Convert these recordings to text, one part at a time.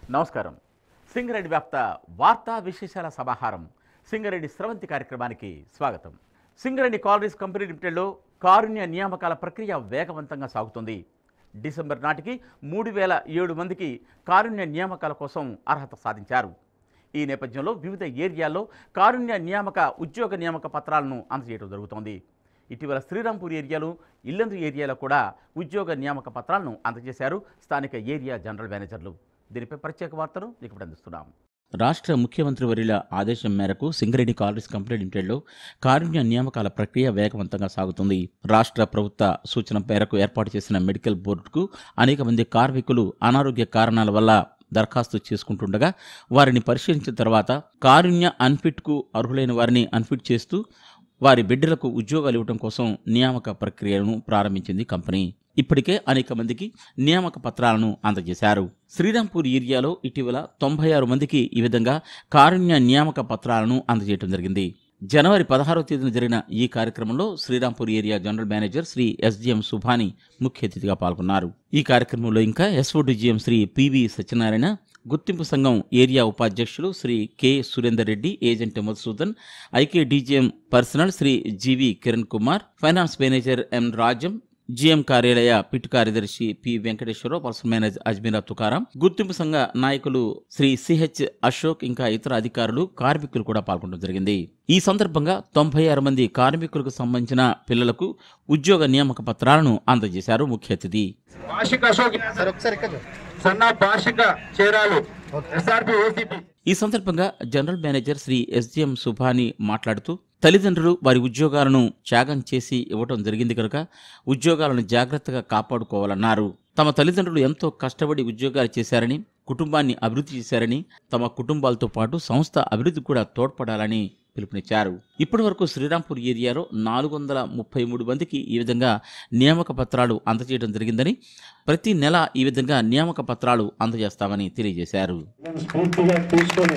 నమస్కారం సింగరేణి వ్యాప్త వార్తా విశేషాల సమాహారం సింగరేణి స్రవంతి కార్యక్రమానికి స్వాగతం సింగరేణి కాలరీస్ కంపెనీ లిమిటెడ్లో కారుణ్య నియామకాల ప్రక్రియ వేగవంతంగా సాగుతుంది డిసెంబర్ నాటికి మూడు వేల ఏడు మందికి కారుణ్య నియామకాల కోసం అర్హత సాధించారు ఈ నేపథ్యంలో వివిధ ఏరియాల్లో కారుణ్య నియామక ఉద్యోగ నియామక పత్రాలను అందజేయడం జరుగుతోంది ఇటీవల శ్రీరాంపూర్ ఏరియాలో ఇల్లందు ఏరియాలో కూడా ఉద్యోగ నియామక పత్రాలను అందజేశారు స్థానిక ఏరియా జనరల్ మేనేజర్లు దీనిపై ప్రత్యేక వార్తను మీకు ఇప్పుడు అందిస్తున్నాం రాష్ట్ర ముఖ్యమంత్రి వర్యుల ఆదేశం మేరకు సింగరేణి కాలరీస్ కంపెనీ లిమిటెడ్లో కారుణ్య నియామకాల ప్రక్రియ వేగవంతంగా సాగుతుంది రాష్ట్ర ప్రభుత్వ సూచన మేరకు ఏర్పాటు చేసిన మెడికల్ బోర్డుకు అనేక మంది కార్మికులు అనారోగ్య కారణాల వల్ల దరఖాస్తు చేసుకుంటుండగా వారిని పరిశీలించిన తర్వాత కారుణ్య అన్ఫిట్కు అర్హులైన వారిని అన్ఫిట్ చేస్తూ వారి బిడ్డలకు ఉద్యోగాలు ఇవ్వడం కోసం నియామక ప్రక్రియను ప్రారంభించింది కంపెనీ ఇప్పటికే అనేక మందికి నియామక పత్రాలను అందజేశారు శ్రీరాంపూర్ ఏరియాలో ఇటీవల తొంభై ఆరు మందికి ఈ విధంగా కారుణ్య నియామక పత్రాలను అందజేయడం జరిగింది జనవరి పదహారవ తేదీన జరిగిన ఈ కార్యక్రమంలో Srirampur area general manager Shri SGM Subhani ముఖ్య అతిథిగా పాల్గొన్నారు ఈ కార్యక్రమంలో ఇంకా ఎస్ఓడిజిఎం శ్రీ పివి సత్యనారాయణ గుర్తింపు సంఘం ఏరియా ఉపాధ్యక్షులు Shri K Surender Reddy agent Madhusudan IK DGM personnel Shri GV Kiran Kumar finance manager M Rajam GM కార్యాలయ పిట్ కార్యదర్శి P Venkateswararao personnel manager Ajmeera Tukaram గుర్తింపు సంఘ నాయకులు శ్రీ సిహెచ్ అశోక్ ఇంకా ఇతర అధికారులు కార్మికులు కూడా పాల్గొనడం జరిగింది ఈ సందర్భంగా తొంభై ఆరు మంది కార్మికులకు సంబంధించిన పిల్లలకు ఉద్యోగ నియామక పత్రాలను అందజేశారు ముఖ్య అతిథి వార్షిక అశోక్ సార్ ఒకసారి ఇక్కడ చూడు. సన్న వార్షిక చీరాలు ఎస్ఆర్పి ఓసిపి ఈ సందర్భంగా general manager Shri SGM Subhani మాట్లాడుతూ తల్లిదండ్రులు వారి ఉద్యోగాలను త్యాగం చేసి ఇవ్వటం జరిగింది కనుక ఉద్యోగాలను జాగ్రత్తగా కాపాడుకోవాలన్నారు తమ తల్లిదండ్రులు ఎంతో కష్టపడి ఉద్యోగాలు చేశారని కుటుంబాన్ని అభివృద్ధి చేశారని తమ కుటుంబాలతో పాటు సంస్థ అభివృద్ధి కూడా తోడ్పడాలని పిలుపునిచ్చారు ఇప్పటి వరకు శ్రీరాంపూర్ ఏరియాలో నాలుగు వందల ముప్పై మూడు మందికి ఈ విధంగా నియామక పత్రాలు అందజేయడం జరిగిందని ప్రతి నెల ఈ విధంగా నియామక పత్రాలు అందజేస్తామని తెలియజేశారు స్ఫూర్తిగా తీసుకొని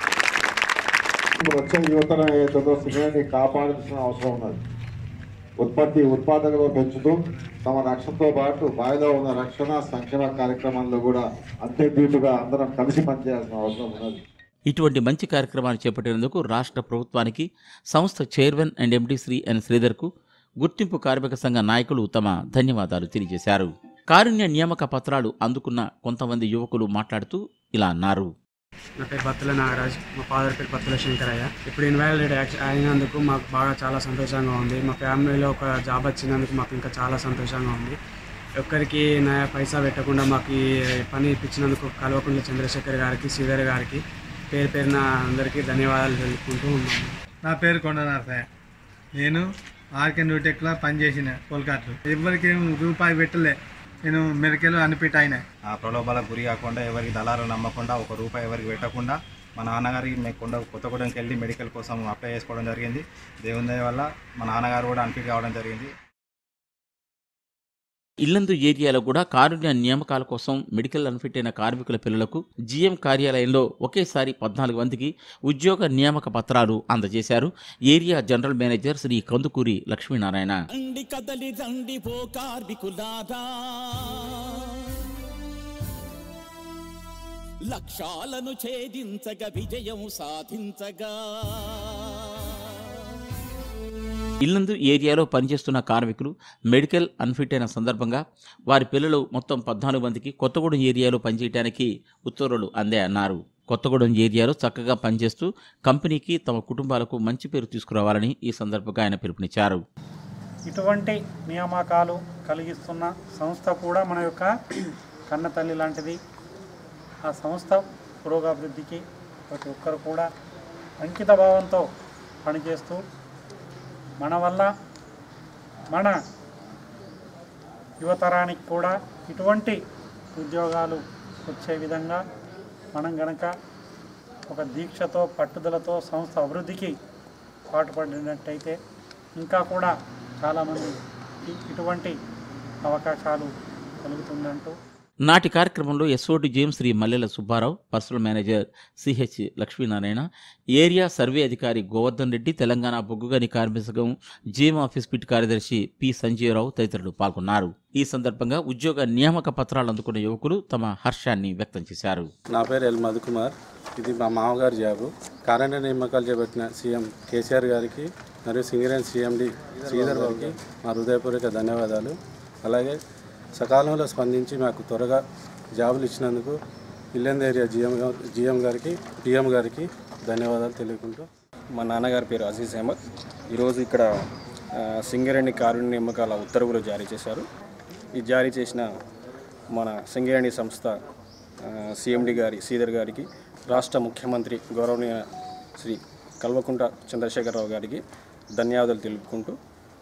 ఇప్పుడు వచ్చే యువతరం ఏదైతుందో సింగరేణి కాపాడాల్సిన అవసరం ఉన్నది ఉత్పత్తి ఉత్పాదకత పెంచుతూ తమ రక్షణతో పాటు బావిలో ఉన్న రక్షణ సంక్షేమ కార్యక్రమాల్లో కూడా అంతే ధీటుగా అందరం కలిసి పనిచేయాల్సిన అవసరం ఉన్నది ఇటువంటి మంచి కార్యక్రమాన్ని చేపట్టినందుకు రాష్ట్ర ప్రభుత్వానికి సంస్థ chairman and MD Shri N శ్రీధర్కు గుర్తింపు కార్మిక సంఘ నాయకులు తమ ధన్యవాదాలు తెలియజేశారు కారుణ్య నియామక పత్రాలు అందుకున్న కొంతమంది యువకులు మాట్లాడుతూ ఇలా అన్నారు నా పేరు బత్తుల నాగరాజ్ మా ఫాదర్ పేరు బత్తుల శంకరయ్య ఇప్పుడు ఇన్వాలిడేట్ అయినందుకు మాకు బాగా చాలా సంతోషంగా ఉంది మా ఫ్యామిలీలో ఒక జాబ్ వచ్చినందుకు మాకు ఇంకా చాలా సంతోషంగా ఉంది ఒక్కరికి నా పైసా పెట్టకుండా మాకు ఈ పని ఇప్పించినందుకు కల్వకుంట్ల చంద్రశేఖర్ గారికి శ్రీధర్ గారికి పేరు పేరున అందరికీ ధన్యవాదాలు తెలుపుకుంటూ ఉన్నాము నా పేరు కొండనారసాయ నేను ఆర్కే న్యూటెక్లో పనిచేసిన కోల్కట్లో ఎవరికి ఏం రూపాయి పెట్టలే నేను మెరికెలు అనిపెట్టి ఆయన ఆ ప్రలోభాలకు గురి కాకుండా ఎవరికి దళాలు నమ్మకుండా ఒక రూపాయి ఎవరికి పెట్టకుండా మా నాన్నగారికి మేము కొండ కొత్తగూడెంకి వెళ్ళి మెడికల్ కోసం అప్లై చేసుకోవడం జరిగింది దేవుని దయ వల్ల మా నాన్నగారు కూడా అన్ఫిట్ కావడం జరిగింది ఇల్లందు ఏరియాలో కూడా కారుణ్య నియామకాల కోసం మెడికల్ అన్ఫిట్ అయిన కార్మికుల పిల్లలకు జీఎం కార్యాలయంలో ఒకేసారి పద్నాలుగు మందికి ఉద్యోగ నియామక పత్రాలు అందజేశారు area general manager Shri Kandukuri Lakshminarayana రండి కదలి రండి ఓ కార్మికులారా లక్ష్యాలను ఛేదించగా విజయం సాధించగా ఇల్లందు ఏరియాలో పనిచేస్తున్న కార్మికులు మెడికల్ అన్ఫిట్ అయిన సందర్భంగా వారి పిల్లలు మొత్తం పద్నాలుగు మందికి కొత్తగూడెం ఏరియాలో పనిచేయడానికి ఉత్తర్వులు అందాయన్నారు కొత్తగూడెం ఏరియాలో చక్కగా పనిచేస్తూ కంపెనీకి తమ కుటుంబాలకు మంచి పేరు తీసుకురావాలని ఈ సందర్భంగా ఆయన పిలుపునిచ్చారు ఇటువంటి నియామకాలు కలిగిస్తున్న సంస్థ కూడా మన యొక్క కన్న తల్లి లాంటిది ఆ సంస్థ పురోగభివృద్ధికి ప్రతి ఒక్కరు కూడా అంకిత భావంతో పనిచేస్తూ మన వల్ల మన యువతరానికి కూడా ఇటువంటి ఉద్యోగాలు వచ్చే విధంగా మనం గనక ఒక దీక్షతో పట్టుదలతో సంస్థ అభివృద్ధికి పాటుపడినట్టయితే ఇంకా కూడా చాలామంది ఇ- ఇటువంటి అవకాశాలు కలుగుతుందంటూ నాటి కార్యక్రమంలో SOT James Shri Mallela Subbarao personnel manager CH Lakshminarayana area survey అధికారి గోవర్ధన్ రెడ్డి తెలంగాణ బొగ్గుగని కార్మిక సంఘం జీఎం ఆఫీస్ పిట్ కార్యదర్శి పి సంజీవరావు తదితరులు పాల్గొన్నారు ఈ సందర్భంగా ఉద్యోగ నియామక పత్రాలు అందుకున్న యువకులు తమ హర్షాన్ని వ్యక్తం చేశారు నా పేరు ఎల్ మధుకుమార్ ఇది మా మామగారి జాబు కారణ్య నియామకాలు చేపట్టిన సీఎం కేసీఆర్ గారికి మరియు సింగరేణి సీఎండి శ్రీధర్ గారికి మా హృదయపూర్వక ధన్యవాదాలు అలాగే సకాలంలో స్పందించి మాకు త్వరగా జాబులు ఇచ్చినందుకు ఇల్లెంద ఏరియా జిఎం గారు జిఎం గారికి పిఎం గారికి ధన్యవాదాలు తెలియకుంటూ మా నాన్నగారి పేరు అజీజ్ అహ్మద్ ఈరోజు ఇక్కడ ఆ, సింగరేణి కారుణ్య నియామకాల ఉత్తర్వులు జారీ చేశారు ఈ జారీ చేసిన మన సింగరేణి సంస్థ సిఎండి గారి శ్రీధర్ గారికి రాష్ట్ర ముఖ్యమంత్రి గౌరవనీయ శ్రీ కల్వకుంట చంద్రశేఖరరావు గారికి ధన్యవాదాలు తెలుపుకుంటూ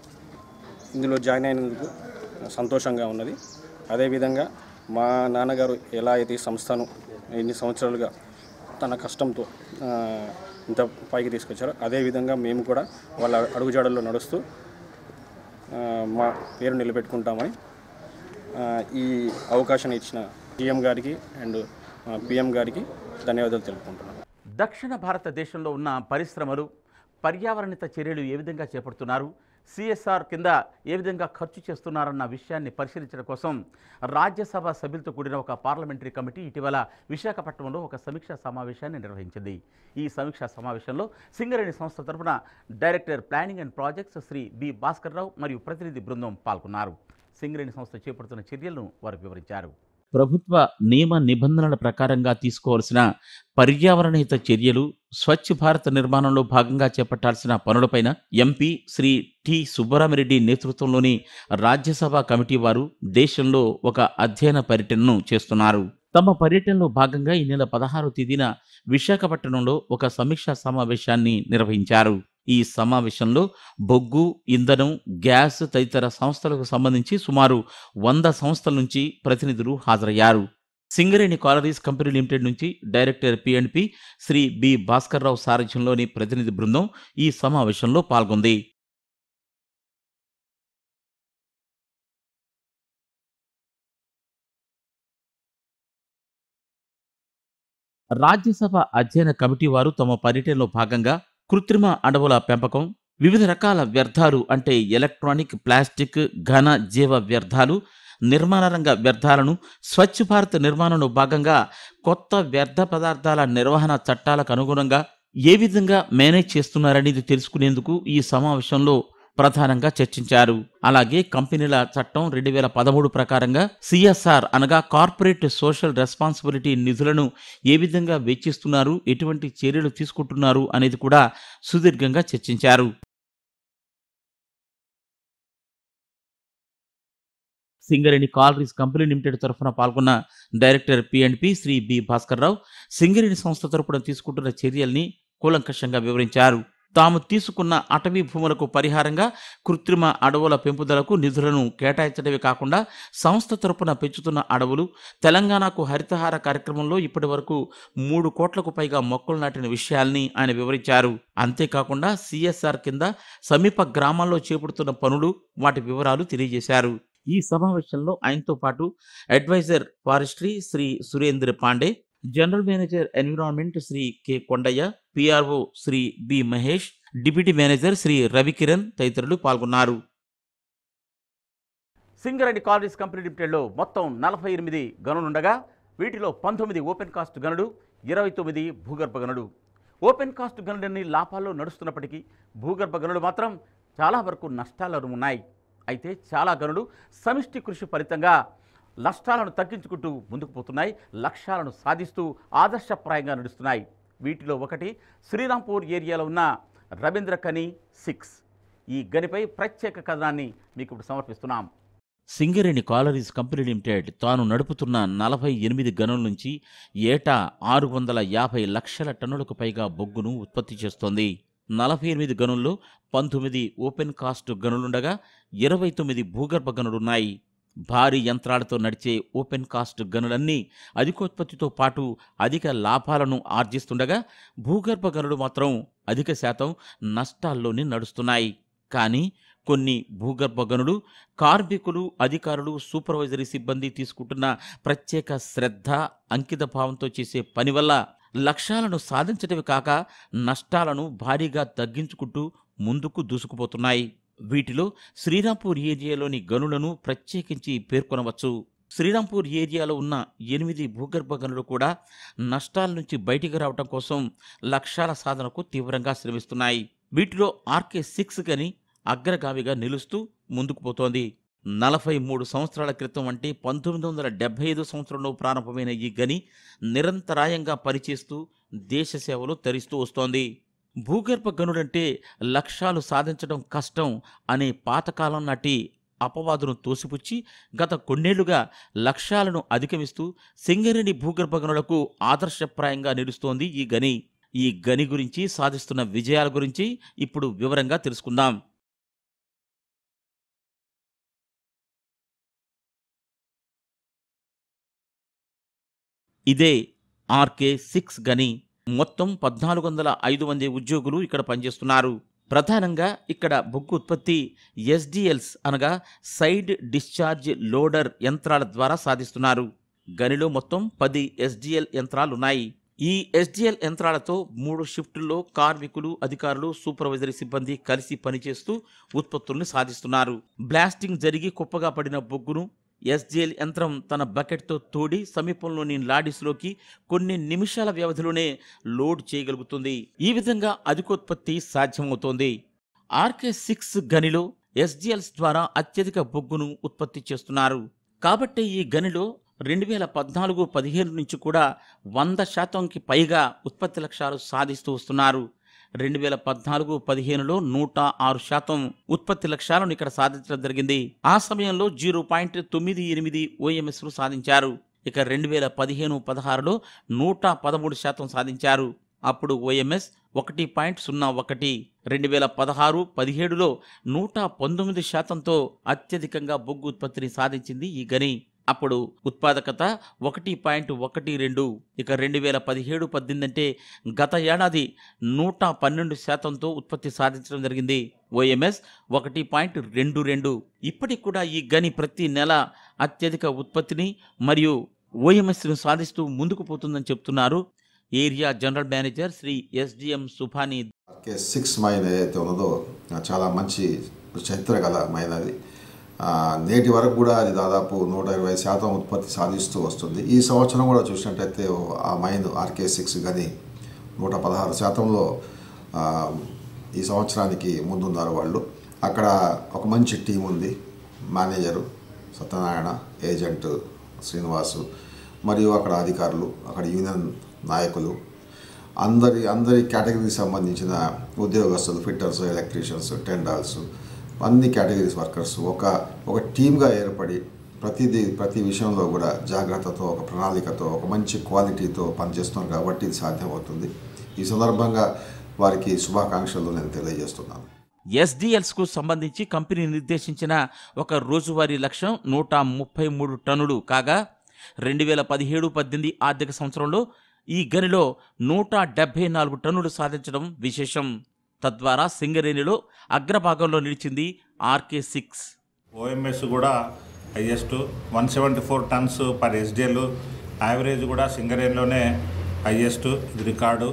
ఇందులో జాయిన్ అయినందుకు సంతోషంగా ఉన్నది అదేవిధంగా మా నాన్నగారు ఎలా అయితే ఈ సంస్థను ఎన్ని సంవత్సరాలుగా తన కష్టంతో ఆ, ఇంత పైకి తీసుకొచ్చారో అదేవిధంగా మేము కూడా వాళ్ళ అడుగుజాడల్లో నడుస్తూ ఆ, మా పేరు నిలబెట్టుకుంటామని ఆ, ఈ అవకాశం ఇచ్చిన సీఎం గారికి అండ్ పిఎం గారికి ధన్యవాదాలు తెలుపుకుంటున్నాను దక్షిణ భారతదేశంలో ఉన్న పరిశ్రమలు పర్యావరణిత చర్యలు ఏ విధంగా చేపడుతున్నారు సిఎస్ఆర్ కింద ఏ విధంగా ఖర్చు చేస్తున్నారన్న విషయాన్ని పరిశీలించడం కోసం రాజ్యసభ సభ్యులతో కూడిన ఒక పార్లమెంటరీ కమిటీ ఇటీవల విశాఖపట్నంలో ఒక సమీక్షా సమావేశాన్ని నిర్వహించింది ఈ సమీక్షా సమావేశంలో సింగరేణి సంస్థ తరపున director planning and projects Shri B Bhaskar Rao మరియు ప్రతినిధి బృందం పాల్గొన్నారు సింగరేణి సంస్థ చేపడుతున్న చర్యలను వారు వివరించారు ప్రభుత్వ నియమ నిబంధనల ప్రకారంగా తీసుకోవాల్సిన పర్యావరణహిత చర్యలు స్వచ్ఛ భారత్ నిర్మాణంలో భాగంగా చేపట్టాల్సిన పనులపైన ఎంపీ శ్రీ టి సుబ్బరామిరెడ్డి నేతృత్వంలోని రాజ్యసభ కమిటీ వారు దేశంలో ఒక అధ్యయన పర్యటనను చేస్తున్నారు తమ పర్యటనలో భాగంగా ఈ నెల పదహారు తేదీన విశాఖపట్నంలో ఒక సమీక్షా సమావేశాన్ని నిర్వహించారు ఈ సమావేశంలో బొగ్గు ఇంధనం గ్యాస్ తదితర సంస్థలకు సంబంధించి సుమారు వంద సంస్థల నుంచి ప్రతినిధులు హాజరయ్యారు సింగరేణి కాలరీస్ కంపెనీ లిమిటెడ్ నుంచి director P and P Shri B Bhaskar Rao సారథ్యంలోని ప్రతినిధి బృందం ఈ సమావేశంలో పాల్గొంది రాజ్యసభ అధ్యయన కమిటీ వారు తమ పర్యటనలో భాగంగా కృత్రిమ అడవుల పెంపకం వివిధ రకాల వ్యర్థాలు అంటే ఎలక్ట్రానిక్ ప్లాస్టిక్ ఘన జీవ వ్యర్థాలు నిర్మాణ రంగ వ్యర్థాలను స్వచ్ఛ భారత్ నిర్మాణంలో భాగంగా కొత్త వ్యర్థ పదార్థాల నిర్వహణ చట్టాలకు అనుగుణంగా ఏ విధంగా మేనేజ్ చేస్తున్నారనేది తెలుసుకునేందుకు ఈ సమావేశంలో ప్రధానంగా చర్చించారు అలాగే కంపెనీల చట్టం రెండు వేల పదమూడు ప్రకారంగా సిఎస్ఆర్ అనగా కార్పొరేట్ సోషల్ రెస్పాన్సిబిలిటీ నిధులను ఏ విధంగా వెచ్చిస్తున్నారు ఎటువంటి చర్యలు తీసుకుంటున్నారు అనేది కూడా సుదీర్ఘంగా చర్చించారు సింగరేణి కాలరీస్ కంపెనీ లిమిటెడ్ తరఫున పాల్గొన్న director P and P Shri B Bhaskar Rao Singareni సంస్థ తరపున తీసుకుంటున్న చర్యల్ని కూలంకషంగా వివరించారు తాము తీసుకున్న అటవీ భూములకు పరిహారంగా కృత్రిమ అడవుల పెంపుదలకు నిధులను కేటాయించడమే కాకుండా సంస్థ తరపున పెంచుతున్న అడవులు తెలంగాణకు హరితహార కార్యక్రమంలో ఇప్పటి వరకు మూడు కోట్లకు పైగా మొక్కలు నాటిన విషయాల్ని ఆయన వివరించారు అంతేకాకుండా సిఎస్ఆర్ కింద సమీప గ్రామాల్లో చేపడుతున్న పనులు వాటి వివరాలు తెలియజేశారు ఈ సమావేశంలో ఆయనతో పాటు adviser forestry Shri Surendra Pandey general manager environment Shri K Kondaiah PRO Shri B Mahesh deputy manager Shri Ravikiran తదితరులు పాల్గొన్నారు సింగరేణి కాలరీస్ కంపెనీ లిమిటెడ్లో మొత్తం నలభై ఎనిమిది గనులుండగా వీటిలో పంతొమ్మిది ఓపెన్ కాస్ట్ గనులు ఇరవై తొమ్మిది భూగర్భ గనులు ఓపెన్ కాస్ట్ గనులన్నీ లాభాల్లో నడుస్తున్నప్పటికీ భూగర్భ గనులు మాత్రం చాలా వరకు నష్టాలను ఉన్నాయి అయితే చాలా గనులు సమిష్టి కృషి ఫలితంగా నష్టాలను తగ్గించుకుంటూ ముందుకు పోతున్నాయి లక్ష్యాలను సాధిస్తూ ఆదర్శప్రాయంగా నడుస్తున్నాయి వీటిలో ఒకటి శ్రీరాంపూర్ ఏరియాలో ఉన్న రవీంద్ర కని సిక్స్ ఈ గనిపై ప్రత్యేక కథనాన్ని మీకు ఇప్పుడు సమర్పిస్తున్నాం సింగరేణి కాలరీస్ కంపెనీ లిమిటెడ్ తాను నడుపుతున్న నలభై ఎనిమిది గనుల నుంచి ఏటా ఆరు వందల యాభై లక్షల టన్నులకు పైగా బొగ్గును ఉత్పత్తి చేస్తోంది నలభై ఎనిమిది గనుల్లో పంతొమ్మిది ఓపెన్ కాస్ట్ గనులుండగా ఇరవై తొమ్మిది భూగర్భ గనులున్నాయి భారీ యంత్రాలతో నడిచే ఓపెన్ కాస్ట్ గనులన్నీ అధికోత్పత్తితో పాటు అధిక లాభాలను ఆర్జిస్తుండగా భూగర్భ గనులు మాత్రం అధిక శాతం నష్టాల్లోనే నడుస్తున్నాయి కానీ కొన్ని భూగర్భ గనులు కార్మికులు అధికారులు సూపర్వైజరీ సిబ్బంది తీసుకుంటున్న ప్రత్యేక శ్రద్ధ అంకిత భావంతో చేసే పని వల్ల లక్ష్యాలను సాధించడమే కాక నష్టాలను భారీగా తగ్గించుకుంటూ ముందుకు దూసుకుపోతున్నాయి వీటిలో శ్రీరాంపూర్ ఏరియాలోని గనులను ప్రత్యేకించి పేర్కొనవచ్చు శ్రీరాంపూర్ ఏరియాలో ఉన్న ఎనిమిది భూగర్భ గనులు కూడా నష్టాల నుంచి బయటికి రావడం కోసం లక్ష్యాల సాధనకు తీవ్రంగా శ్రమిస్తున్నాయి వీటిలో ఆర్కే సిక్స్ గని అగ్రగామిగా నిలుస్తూ ముందుకు పోతోంది నలభై మూడు సంవత్సరాల క్రితం అంటే పంతొమ్మిది వందల డెబ్బై ఐదు సంవత్సరంలో ప్రారంభమైన ఈ గని నిరంతరాయంగా పనిచేస్తూ దేశ సేవలు తరిస్తూ వస్తోంది భూగర్భ గనుడంటే లక్ష్యాలు సాధించడం కష్టం అనే పాతకాలం నాటి అపవాదును తోసిపుచ్చి గత కొన్నేళ్లుగా లక్ష్యాలను అధిగమిస్తూ సింగరేణి భూగర్భ గనులకు ఆదర్శప్రాయంగా నిలుస్తోంది ఈ గని ఈ గని గురించి సాధిస్తున్న విజయాల గురించి ఇప్పుడు వివరంగా తెలుసుకుందాం ఇదే ఆర్కే సిక్స్ గని మొత్తం పద్నాలుగు వందల ఐదు మంది ఉద్యోగులు ఇక్కడ పనిచేస్తున్నారు ప్రధానంగా ఇక్కడ బొగ్గు ఉత్పత్తి ఎస్డిఎల్స్ అనగా సైడ్ డిశ్చార్జ్ లోడర్ యంత్రాల ద్వారా సాధిస్తున్నారు గనిలో మొత్తం పది ఎస్డిఎల్ యంత్రాలు ఉన్నాయి ఈ ఎస్డిఎల్ యంత్రాలతో మూడు షిఫ్టుల్లో కార్మికులు అధికారులు సూపర్వైజరీ సిబ్బంది కలిసి పనిచేస్తూ ఉత్పత్తుల్ని సాధిస్తున్నారు బ్లాస్టింగ్ జరిగి కుప్పగా పడిన బొగ్గును ఎస్జిఎల్ యంత్రం తన బకెట్తో తోడి సమీపంలోని లాడిస్లోకి కొన్ని నిమిషాల వ్యవధిలోనే లోడ్ చేయగలుగుతుంది ఈ విధంగా అధికోత్పత్తి సాధ్యమవుతోంది ఆర్కే సిక్స్ గనిలో ఎస్జిఎల్స్ ద్వారా అత్యధిక బొగ్గును ఉత్పత్తి చేస్తున్నారు కాబట్టి ఈ గనిలో రెండు వేల పద్నాలుగు పదిహేను నుంచి కూడా వంద శాతంకి పైగా ఉత్పత్తి లక్ష్యాలు సాధిస్తూ వస్తున్నారు రెండు వేల పద్నాలుగు పదిహేనులో నూట ఆరు శాతం ఉత్పత్తి లక్ష్యాలను ఇక్కడ సాధించడం జరిగింది ఆ సమయంలో జీరో పాయింట్ తొమ్మిది ఎనిమిది ఓఎంఎస్ను సాధించారు ఇక రెండు వేల పదిహేను పదహారులో నూట పదమూడు శాతం సాధించారు అప్పుడు ఓఎంఎస్ ఒకటి పాయింట్ సున్నా ఒకటి రెండు వేల పదహారు పదిహేడులో నూట పంతొమ్మిది శాతంతో అత్యధికంగా బొగ్గు ఉత్పత్తిని సాధించింది ఈ గని అప్పుడు ఉత్పాదకత ఒకటి పాయింట్ ఒకటి రెండు ఇక రెండు వేల పదిహేడు పద్దెనిమిది అంటే గత ఏడాది నూట పన్నెండు శాతంతో ఉత్పత్తి సాధించడం జరిగింది ఓఎంఎస్ ఒకటి పాయింట్ రెండు రెండు ఇప్పటికి కూడా ఈ గని ప్రతి నెల అత్యధిక ఉత్పత్తిని మరియు ఓఎంఎస్ను సాధిస్తూ ముందుకు పోతుందని చెప్తున్నారు area general manager Shri SDM Subhani RK six mine ఏదైతే ఉన్నదో చాలా మంచి చరిత్ర గల మైన్ అది ఆ, నేటి వరకు కూడా అది దాదాపు నూట ఇరవై శాతం ఉత్పత్తి సాధిస్తూ వస్తుంది ఈ సంవత్సరం కూడా చూసినట్టయితే ఆ మైన్ ఆర్కే సిక్స్ గని నూట పదహారు శాతంలో ఆ, ఈ సంవత్సరానికి ముందున్నారు వాళ్ళు అక్కడ ఒక మంచి టీం ఉంది మేనేజరు సత్యనారాయణ ఏజెంట్ శ్రీనివాసు మరియు అక్కడ అధికారులు అక్కడ యూనియన్ నాయకులు అందరి అందరి కేటగిరీకి సంబంధించిన ఉద్యోగస్తులు ఫిట్టర్స్ ఎలక్ట్రీషియన్స్ టెండర్స్ అన్ని కేటగిరీస్ వర్కర్స్ ఒక ఒక టీమ్గా ఏర్పడి ప్రతిదీ ప్రతి విషయంలో కూడా జాగ్రత్తతో ఒక ప్రణాళికతో ఒక మంచి క్వాలిటీతో పనిచేస్తున్నారు కాబట్టి ఇది సాధ్యమవుతుంది ఈ సందర్భంగా వారికి శుభాకాంక్షలు నేను తెలియజేస్తున్నాను ఎస్డిఎల్స్కు సంబంధించి కంపెనీ నిర్దేశించిన ఒక రోజువారీ లక్ష్యం నూట ముప్పై మూడు టన్నులు కాగా రెండు వేల పదిహేడు పద్దెనిమిది ఆర్థిక సంవత్సరంలో ఈ గనిలో నూట డెబ్బై నాలుగు టన్నులు సాధించడం విశేషం తద్వారా సింగరేణిలో అగ్రభాగంలో నిలిచింది ఆర్కే సిక్స్ ఓఎంఎస్ కూడా highest one seventy four tons per SDL average కూడా సింగరేన్లోనే హైయెస్ట్ ఇది రికార్డు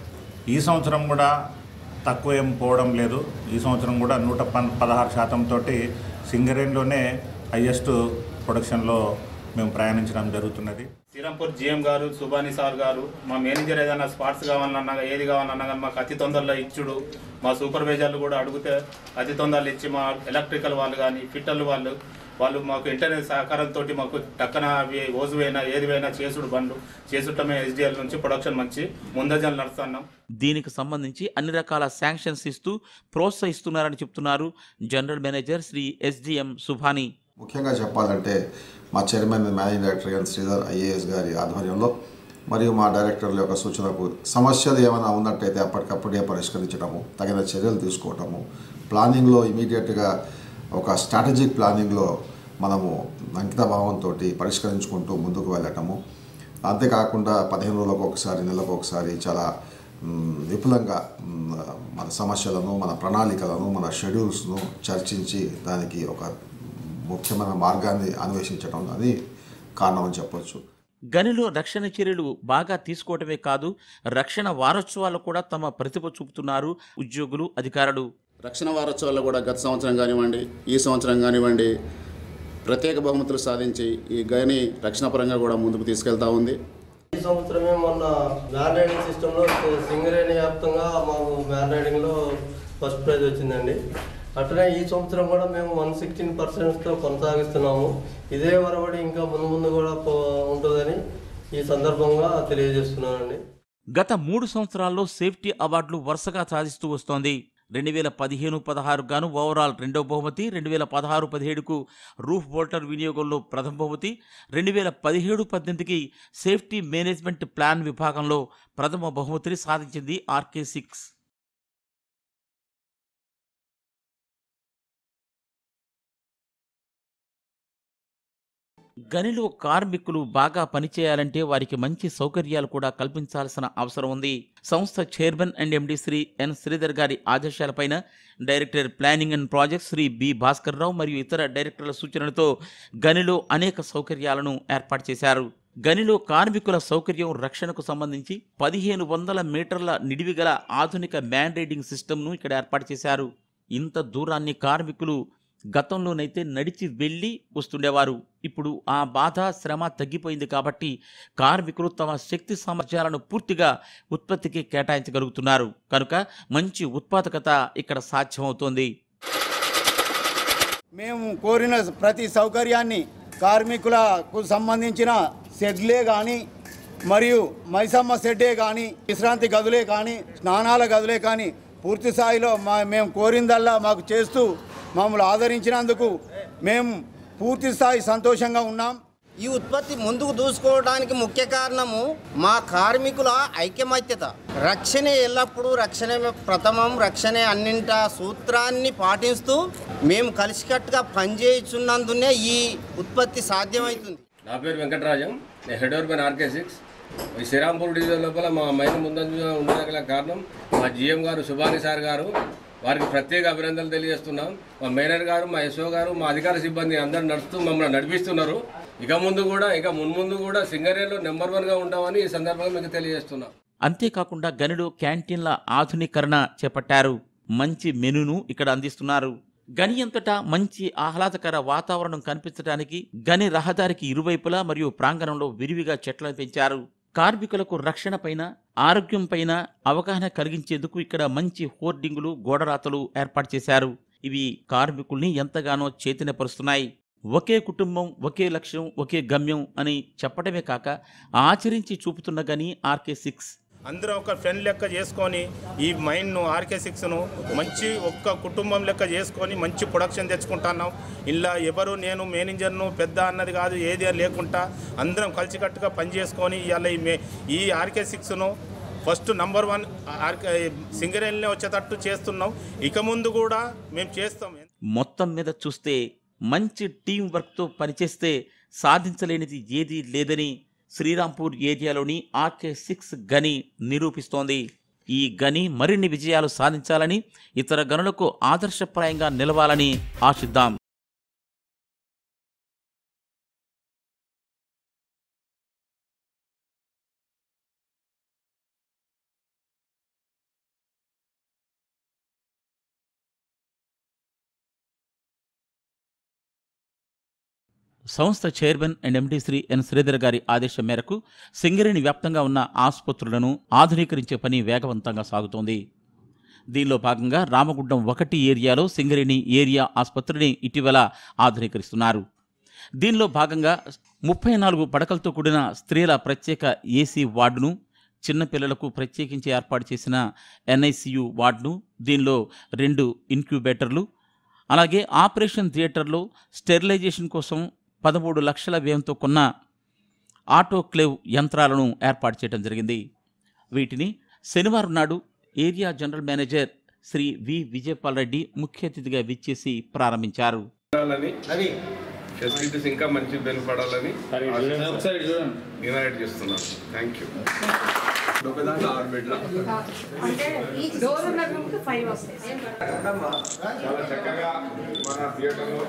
ఈ సంవత్సరం కూడా తక్కువ ఏం పోవడం లేదు ఈ సంవత్సరం కూడా నూట పన్ పదహారు శాతంతో సింగరేన్లోనే హైయెస్ట్ ప్రొడక్షన్లో మేము ప్రయాణించడం జరుగుతున్నది శ్రీరాంపూర్ జిఎం గారు సుబాని సార్ గారు మా మేనేజర్ ఏదైనా స్పాట్స్ కావాలన్నా ఏది కావాలన్నా కానీ మాకు అతి తొందరలో ఇచ్చుడు మా సూపర్వైజర్లు కూడా అడిగితే అతి తొందరలో ఇచ్చి మా ఎలక్ట్రికల్ వాళ్ళు కానీ ఫిట్టర్లు వాళ్ళు వాళ్ళు మాకు ఇంటర్నెట్ సహకారంతో మాకు టక్కన అవి ఓజువైనా ఏదివైనా చేసుడు బండ్లు చేసుటమే ఎస్డిఎల్ నుంచి ప్రొడక్షన్ మంచి ముందజలు నడుస్తున్నాం దీనికి సంబంధించి అన్ని రకాల శాంక్షన్స్ ఇస్తూ ప్రోత్సహిస్తున్నారని చెప్తున్నారు general manager Shri SDM Subhani ముఖ్యంగా చెప్పాలంటే మా చైర్మన్ మేనేజింగ్ డైరెక్టర్ గారు శ్రీధర్ ఐఏఎస్ గారి ఆధ్వర్యంలో మరియు మా డైరెక్టర్ల యొక్క సూచనకు సమస్యలు ఏమైనా ఉన్నట్టయితే అప్పటికప్పుడే పరిష్కరించడము తగిన చర్యలు తీసుకోవటము ప్లానింగ్లో ఇమీడియట్గా ఒక స్ట్రాటజిక్ ప్లానింగ్లో మనము అంకిత భావంతో పరిష్కరించుకుంటూ ముందుకు వెళ్ళటము అంతేకాకుండా పదిహేను రోజులకు ఒకసారి నెలకు ఒకసారి చాలా మ్, విపులంగా మ్, మన సమస్యలను మన ప్రణాళికలను మన షెడ్యూల్స్ను చర్చించి దానికి ఒక ముఖ్యమైన మార్గాన్ని అన్వేషించడం అది కారణమని చెప్పొచ్చు గనిలో రక్షణ చర్యలు బాగా తీసుకోవటమే కాదు రక్షణ వారోత్సవాలు కూడా తమ ప్రతిభ చూపుతున్నారు ఉద్యోగులు అధికారులు రక్షణ వారోత్సవాల్లో కూడా గత సంవత్సరం కానివ్వండి ఈ సంవత్సరం కానివ్వండి ప్రత్యేక బహుమతులు సాధించి ఈ గని రక్షణ పరంగా కూడా ముందుకు తీసుకెళ్తా ఉంది ఈ సంవత్సరమే మొన్న మ్యాన్ రైడింగ్ సిస్టంలో సింగరేణి వ్యాప్తంగా మాకు మ్యాన్ రైడింగ్లో ఫస్ట్ ప్రైజ్ వచ్చిందండి అట్లనే ఈ సంవత్సరం కూడా మేము వన్ సిక్స్టీన్ పర్సెంట్తో కొనసాగిస్తున్నాము ఇదే వరబడి ఇంకా ముందు ముందు కూడా పో- ఉంటుందని ఈ సందర్భంగా తెలియజేస్తున్నానండి గత మూడు సంవత్సరాల్లో సేఫ్టీ అవార్డులు వరుసగా సాధిస్తూ వస్తోంది రెండు వేల పదిహేను పదహారు గాను ఓవరాల్ రెండవ బహుమతి రెండు వేల పదహారు పదిహేడుకు రూఫ్ బోల్టర్ వినియోగంలో ప్రథమ బహుమతి రెండు వేల పదిహేడు పద్దెనిమిదికి సేఫ్టీ మేనేజ్మెంట్ ప్లాన్ విభాగంలో ప్రథమ బహుమతిని సాధించింది ఆర్కే సిక్స్ గనిలో కార్మికులు బాగా పనిచేయాలంటే వారికి మంచి సౌకర్యాలు కూడా కల్పించాల్సిన అవసరం ఉంది సంస్థ chairman and MD Shri N Sridhar గారి ఆదేశాలపైన director planning and projects Shri B Bhaskar Rao మరియు ఇతర డైరెక్టర్ల సూచనలతో గనిలో అనేక సౌకర్యాలను ఏర్పాటు చేశారు గనిలో కార్మికుల సౌకర్యం రక్షణకు సంబంధించి పదిహేను వందల మీటర్ల నిడివిగల ఆధునిక మ్యాన్ రైడింగ్ సిస్టమ్ను ఇక్కడ ఏర్పాటు చేశారు ఇంత దూరాన్ని కార్మికులు గతంలోనైతే నడిచి వెళ్ళి వస్తుండేవారు ఇప్పుడు ఆ బాధ శ్రమ తగ్గిపోయింది కాబట్టి కార్మికులు తమ శక్తి సామర్థ్యాలను పూర్తిగా ఉత్పత్తికి కేటాయించగలుగుతున్నారు కనుక మంచి ఉత్పాదకత ఇక్కడ సాధ్యమవుతోంది మేము కోరిన ప్రతి సౌకర్యాన్ని కార్మికులకు సంబంధించిన షెడ్లే కానీ మరియు మైసమ్మ షెడ్డే కానీ విశ్రాంతి గదులే కానీ స్నానాల గదులే కానీ పూర్తి స్థాయిలో మా మేము కోరిందల్లా మాకు చేస్తూ మమ్మల్ని ఆదరించినందుకు మేము పూర్తి స్థాయి సంతోషంగా ఉన్నాం ఈ ఉత్పత్తి ముందుకు దూసుకోవడానికి ముఖ్య కారణము మా కార్మికుల ఐక్యమత్యత రక్షణ ఎల్లప్పుడూ రక్షణ ప్రథమం రక్షణ అన్నింట సూత్రాన్ని పాటిస్తూ మేము కలిసికట్టుగా పనిచేయుచున్నందునే ఈ ఉత్పత్తి సాధ్యమవుతుంది నా పేరు వెంకటరాజం నేను హెడ్ ఓవర్ ఆర్కే సిక్స్ ఈ శ్రీరాంపూర్ డివిజన్ లోపల మా మైన్ ముందంజ ఉండగల కారణం మా జిఎం గారు సుభాని సార్ గారు వారికి ప్రత్యేక అభినందనలు తెలియజేస్తున్నాం మా మేనర్ గారు మా ఎస్ఓ గారు మా అధికార సిబ్బంది అందరూ నడుస్తూ మమ్మల్ని నడిపిస్తున్నారు ఇక ముందు కూడా ఇక మున్ముందు కూడా సింగరేలో నెంబర్ వన్గా ఉంటామని ఈ సందర్భంగా మీకు తెలియజేస్తున్నాం అంతేకాకుండా గనిలో క్యాంటీన్ల ఆధునీకరణ చేపట్టారు మంచి మెనూను ఇక్కడ అందిస్తున్నారు గని అంతటా మంచి ఆహ్లాదకర వాతావరణం కనిపించడానికి గని రహదారికి ఇరువైపులా మరియు ప్రాంగణంలో విరివిగా చెట్లను పెంచారు కార్మికులకు రక్షణ పైన ఆరోగ్యం పైన అవగాహన కలిగించేందుకు ఇక్కడ మంచి హోర్డింగులు గోడరాతలు ఏర్పాటు చేశారు ఇవి కార్మికుల్ని ఎంతగానో చైతన్యపరుస్తున్నాయి ఒకే కుటుంబం ఒకే లక్ష్యం ఒకే గమ్యం అని చెప్పడమే కాక ఆచరించి చూపుతున్న గని ఆర్కే సిక్స్ అందరం ఒక ఫ్రెండ్ లెక్క చేసుకొని ఈ మైండ్ను ఆర్కే సిక్స్ను మంచి ఒక్క కుటుంబం లెక్క చేసుకొని మంచి ప్రొడక్షన్ తెచ్చుకుంటున్నాం ఇలా ఎవరు నేను మేనేజర్ను పెద్ద అన్నది కాదు ఏది లేకుండా అందరం కలిసికట్టుగా పనిచేసుకొని ఇవాళ ఈ మే ఈ ఆర్కే సిక్స్ను ఫస్ట్ నంబర్ వన్ ఆర్కే సింగరేణిలో వచ్చేటట్టు చేస్తున్నాం ఇక ముందు కూడా మేము చేస్తాం మొత్తం మీద చూస్తే మంచి టీం వర్క్తో పనిచేస్తే సాధించలేనిది ఏదీ లేదని శ్రీరాంపూర్ ఏరియాలోని ఆర్కే సిక్స్ గని నిరూపిస్తోంది ఈ గని మరిన్ని విజయాలు సాధించాలని ఇతర గనులకు ఆదర్శప్రాయంగా నిలవాలని ఆశిద్దాం సంస్థ chairman and MD Shri N Sridhar గారి ఆదేశం మేరకు సింగరేణి వ్యాప్తంగా ఉన్న ఆసుపత్రులను ఆధునీకరించే పని వేగవంతంగా సాగుతోంది దీనిలో భాగంగా రామగుండం ఒకటి ఏరియాలో సింగరేణి ఏరియా ఆసుపత్రిని ఇటీవల ఆధునీకరిస్తున్నారు దీనిలో భాగంగా ముప్పై నాలుగు పడకలతో కూడిన స్త్రీల ప్రత్యేక ఏసీ వార్డును చిన్నపిల్లలకు ప్రత్యేకించి ఏర్పాటు చేసిన ఎన్ఐసియు వార్డును దీనిలో రెండు ఇన్క్యుబేటర్లు అలాగే ఆపరేషన్ థియేటర్లో స్టెరిలైజేషన్ కోసం పదమూడు లక్షల వ్యయంతో కొన్న ఆటోక్లేవ్ యంత్రాలను ఏర్పాటు చేయడం జరిగింది వీటిని శనివారం నాడు area general manager Shri V Vijayapal Reddy ముఖ్య అతిథిగా విచ్చేసి ప్రారంభించారు ఉండాలని ఫెసిలిటీస్ ఇంకా మంచి బెనిపడాలని ఇనారేట్ చేస్తున్నాను థ్యాంక్ యూ ఒక దాంట్లో ఆరు బెడ్లు అంటే ఈ డోర్ ఉన్న రూమ్కి ఫైవ్ వస్తాయి చాలా చక్కగా మన థియేటర్లో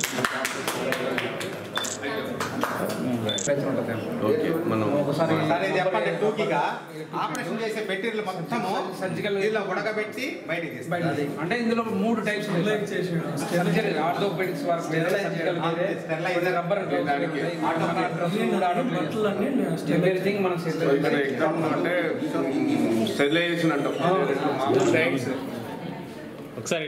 ఓకే మనం ఒకసారి చెప్పండి టూకీగా ఆపరేషన్ చేసే మెటీరియల్ మొత్తము సర్జికల్ ఇలా ఉడకబెట్టి బయటికి తీస్తారు అంటే ఇందులో మూడు టైప్స్ సర్జరీ ఆర్థోపెడిక్స్ వర్క్ వేరే సర్జికల్ వేరే రబ్బర్ ఎవ్రీథింగ్ మనం సో ఇక్కడ ఎగ్జామ్ అంటే స్టెరిలైజేషన్ అంటాం థ్యాంక్స్ ఒకసారి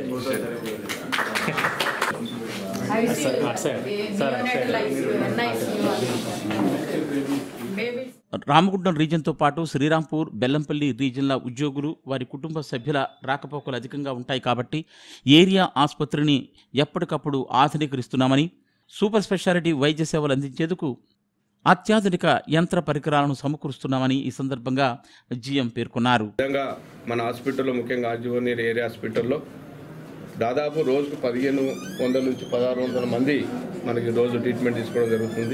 రామగుండం రీజియన్తో పాటు శ్రీరాంపూర్ బెల్లంపల్లి రీజియన్ల ఉద్యోగులు వారి కుటుంబ సభ్యుల రాకపోకలు అధికంగా ఉంటాయి కాబట్టి ఏరియా ఆసుపత్రిని ఎప్పటికప్పుడు ఆధునీకరిస్తున్నామని సూపర్ స్పెషాలిటీ వైద్య సేవలు అందించేందుకు అత్యాధునిక యంత్ర పరికరాలను సమకూరుస్తున్నామని ఈ సందర్భంగా జీఎం పేర్కొన్నారు విధంగా మన హాస్పిటల్లో ముఖ్యంగా ఆర్జీవనీర్ ఏరియా హాస్పిటల్లో దాదాపు రోజుకు పదిహేను వందల నుంచి పదహారు వందల మంది మనకి రోజు ట్రీట్మెంట్ తీసుకోవడం జరుగుతుంది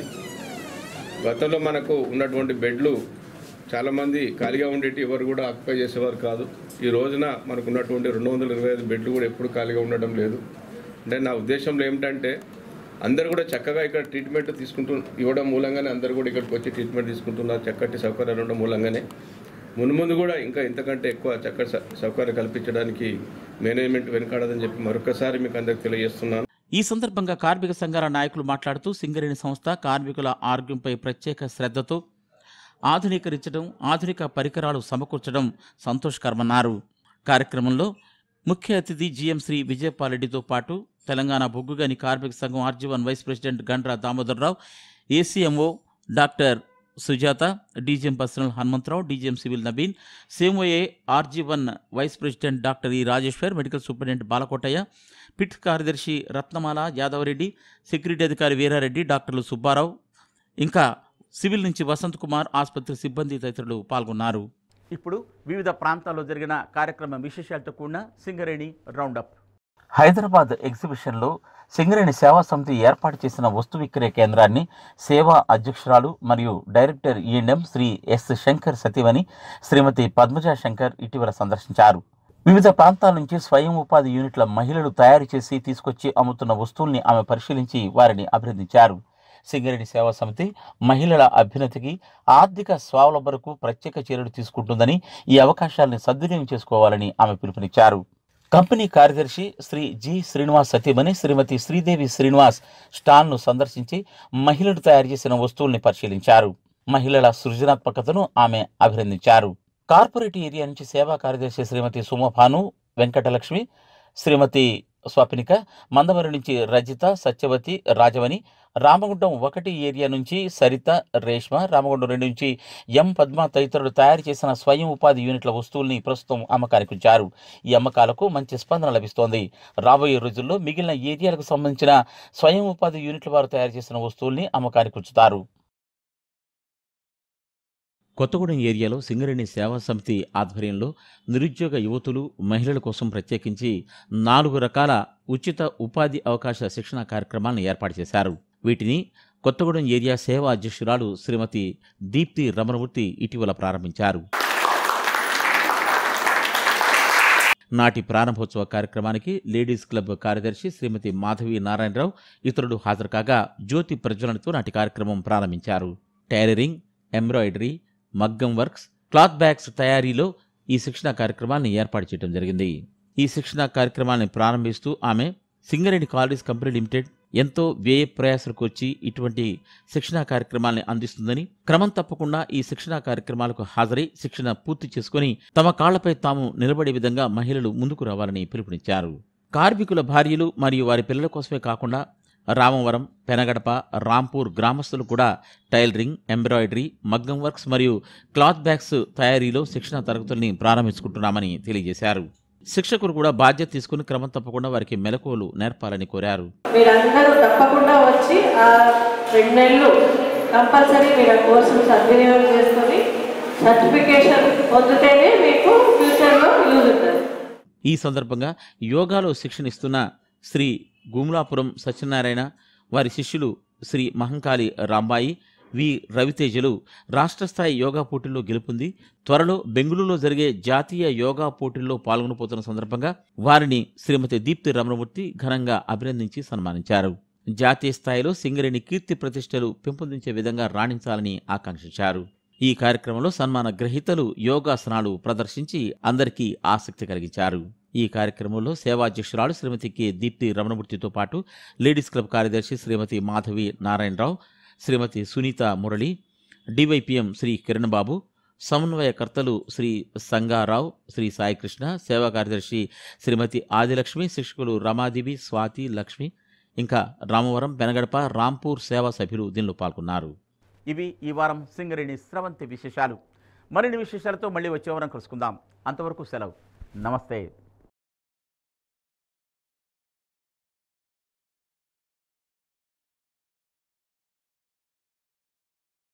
గతంలో మనకు ఉన్నటువంటి బెడ్లు చాలామంది ఖాళీగా ఉండేటి ఎవరు కూడా ఆక్యుపై చేసేవారు కాదు ఈ రోజున మనకు ఉన్నటువంటి రెండు వందల ఇరవై ఐదు బెడ్లు కూడా ఎప్పుడు ఖాళీగా ఉండడం లేదు అంటే నా ఉద్దేశంలో ఏమిటంటే అందరు కూడా చక్కగా ఇక్కడ ట్రీట్మెంట్ తీసుకుంటూ ఇవ్వడం మూలంగానే అందరు కూడా ఇక్కడికి వచ్చి ట్రీట్మెంట్ తీసుకుంటున్నారు చక్కటి సౌకర్యాలు ఉండడం మూలంగానే మున్ముందు కూడా ఇంకా ఇంతకంటే ఎక్కువ చక్కటి స- సౌకర్యం కల్పించడానికి మేనేజ్మెంట్ వెనకాడదని చెప్పి మరొకసారి మీకు అందరికి తెలియజేస్తున్నాను ఈ సందర్భంగా కార్మిక సంఘాల నాయకులు మాట్లాడుతూ సింగరేణి సంస్థ కార్మికుల ఆరోగ్యంపై ప్రత్యేక శ్రద్ధతో ఆధునీకరించడం ఆధునిక పరికరాలు సమకూర్చడం సంతోషకరమన్నారు కార్యక్రమంలో ముఖ్య అతిథి జీఎం శ్రీ విజయపాల్ రెడ్డితో పాటు తెలంగాణ బొగ్గుగని కార్మిక సంఘం RG one vice president Gandra Damodar Rao ACMO doctor Sujatha DGM personal Hanumantharao DGM civil Nabin సేమోఏ RG one vice president doctor ఈ Rajeshwar medical superintendent Balakotaiah pit కార్యదర్శి రత్నమాల యాదవరెడ్డి సెక్యూరిటీ అధికారి వీరారెడ్డి డాక్టర్లు సుబ్బారావు ఇంకా సివిల్ నుంచి వసంత్ కుమార్ ఆసుపత్రి సిబ్బంది తదితరులు పాల్గొన్నారు ఇప్పుడు వివిధ ప్రాంతాల్లో జరిగిన కార్యక్రమ విశేషాలతో కూడిన సింగరేణి రౌండప్ హైదరాబాద్ ఎగ్జిబిషన్లో సింగరేణి సేవా సమితి ఏర్పాటు చేసిన వస్తు విక్రయ కేంద్రాన్ని సేవా అధ్యక్షురాలు మరియు director EMM Shri S Shankar సతీమణి శ్రీమతి పద్మజా శంకర్ ఇటీవల సందర్శించారు వివిధ ప్రాంతాల నుంచి స్వయం ఉపాధి యూనిట్ల మహిళలు తయారు చేసి తీసుకొచ్చి అమ్ముతున్న వస్తువుల్ని ఆమె పరిశీలించి వారిని అభినందించారు సింగరేణి సేవా సమితి మహిళల అభ్యున్నతికి ఆర్థిక స్వావలంబనకు ప్రత్యేక చర్యలు తీసుకుంటుందని ఈ అవకాశాలను సద్వినియోగం చేసుకోవాలని ఆమె పిలుపునిచ్చారు కంపెనీ కార్యదర్శి శ్రీ జి శ్రీనివాస్ సతీమణి శ్రీమతి శ్రీదేవి శ్రీనివాస్ స్టాల్ను సందర్శించి మహిళలు తయారు చేసిన వస్తువుల్ని పరిశీలించారు మహిళల సృజనాత్మకతను ఆమె అభినందించారు కార్పొరేట్ ఏరియా నుంచి సేవా కార్యదర్శి శ్రీమతి సుమభాను వెంకటలక్ష్మి శ్రీమతి స్వప్నిక మందమరి నుంచి రజిత సత్యవతి రాజవని రామగుండం ఒకటి ఏరియా నుంచి సరిత రేష్మ రామగుండం రెండు నుంచి ఎం పద్మ తదితరులు తయారు చేసిన స్వయం ఉపాధి యూనిట్ల వస్తువుల్ని ప్రస్తుతం అమ్మకానికి ఉంచారు ఈ అమ్మకాలకు మంచి స్పందన లభిస్తోంది రాబోయే రోజుల్లో మిగిలిన ఏరియాలకు సంబంధించిన స్వయం ఉపాధి యూనిట్ల వారు తయారు చేసిన వస్తువుల్ని అమ్మకానికి ఉంచుతారు కొత్తగూడెం ఏరియాలో సింగరేణి సేవా సమితి ఆధ్వర్యంలో నిరుద్యోగ యువతులు మహిళల కోసం ప్రత్యేకించి నాలుగు రకాల ఉచిత ఉపాధి అవకాశ శిక్షణ కార్యక్రమాలను ఏర్పాటు చేశారు వీటిని కొత్తగూడెం ఏరియా సేవా అధ్యక్షురాలు శ్రీమతి దీప్తి రమణమూర్తి ఇటీవల ప్రారంభించారు నాటి ప్రారంభోత్సవ కార్యక్రమానికి లేడీస్ క్లబ్ కార్యదర్శి శ్రీమతి మాధవి నారాయణరావు ఇతరులు హాజరు కాగా జ్యోతి ప్రజ్వలనతో నాటి కార్యక్రమం ప్రారంభించారు టైలరింగ్ ఎంబ్రాయిడరీ మగ్గం వర్క్స్ క్లాత్ బ్యాగ్స్ తయారీలో ఈ శిక్షణ కార్యక్రమాన్ని ఏర్పాటు చేయడం జరిగింది ఈ శిక్షణ కార్యక్రమాన్ని ప్రారంభిస్తూ ఆమె సింగరేణి కాలేజ్ కంపెనీ లిమిటెడ్ ఎంతో వ్యయ ప్రయాసలకు వచ్చి ఇటువంటి శిక్షణా కార్యక్రమాల్ని అందిస్తుందని క్రమం తప్పకుండా ఈ శిక్షణా కార్యక్రమాలకు హాజరై శిక్షణ పూర్తి చేసుకుని తమ కాళ్లపై తాము నిలబడే విధంగా మహిళలు ముందుకు రావాలని పిలుపునిచ్చారు కార్మికుల భార్యలు మరియు వారి పిల్లల కోసమే కాకుండా రామవరం పెనగడప రాంపూర్ గ్రామస్తులు కూడా టైలరింగ్ ఎంబ్రాయిడరీ మగ్గం వర్క్స్ మరియు క్లాత్ బ్యాగ్స్ తయారీలో శిక్షణ తరగతుల్ని ప్రారంభించుకుంటున్నామని తెలియజేశారు శిక్షకులు కూడా బాధ్యత తీసుకుని క్రమం తప్పకుండా వారికి మెలకువలు నేర్పాలని కోరారు మీరందరూ తప్పకుండా వచ్చి ఆ రెండు నెలలు కంపల్సరీ మీరు ఆ కోర్సును సద్వినియోగం చేసుకొని సర్టిఫికేషన్ పొందితేనే మీకు ఫ్యూచర్లో యూజ్ ఉంటుంది ఈ సందర్భంగా యోగాలో శిక్షణ ఇస్తున్న శ్రీ గుమ్లాపురం సత్యనారాయణ వారి శిష్యులు శ్రీ మహంకాళి రాంబాయి వి రవితేజలు రాష్ట్ర స్థాయి యోగా పోటీల్లో గెలుపొంది త్వరలో బెంగళూరులో జరిగే జాతీయ యోగా పోటీల్లో పాల్గొనబోతున్న సందర్భంగా వారిని శ్రీమతి దీప్తి రమణమూర్తి ఘనంగా అభినందించి సన్మానించారు జాతీయ స్థాయిలో సింగరేణి కీర్తి ప్రతిష్టలు పెంపొందించే విధంగా రాణించాలని ఆకాంక్షించారు ఈ కార్యక్రమంలో సన్మాన గ్రహీతలు యోగాసనాలు ప్రదర్శించి అందరికీ ఆసక్తి కలిగించారు ఈ కార్యక్రమంలో సేవాధ్యక్షురాలు శ్రీమతి కె దీప్తి రమణమూర్తితో పాటు లేడీస్ క్లబ్ కార్యదర్శి శ్రీమతి మాధవి నారాయణరావు శ్రీమతి సునీత మురళి డివైపిఎం శ్రీ కిరణ్ బాబు సమన్వయకర్తలు శ్రీ సంగారావు శ్రీ సాయికృష్ణ సేవా కార్యదర్శి శ్రీమతి ఆదిలక్ష్మి శిక్షకులు రమాదేవి స్వాతి లక్ష్మి ఇంకా రామవరం బెనగడప రాంపూర్ సేవా సభ్యులు దీనిలో పాల్గొన్నారు ఇవి ఈ వారం సింగరేణి స్రవంతి విశేషాలు మరిన్ని విశేషాలతో మళ్ళీ వచ్చే వారం కలుసుకుందాం అంతవరకు సెలవు నమస్తే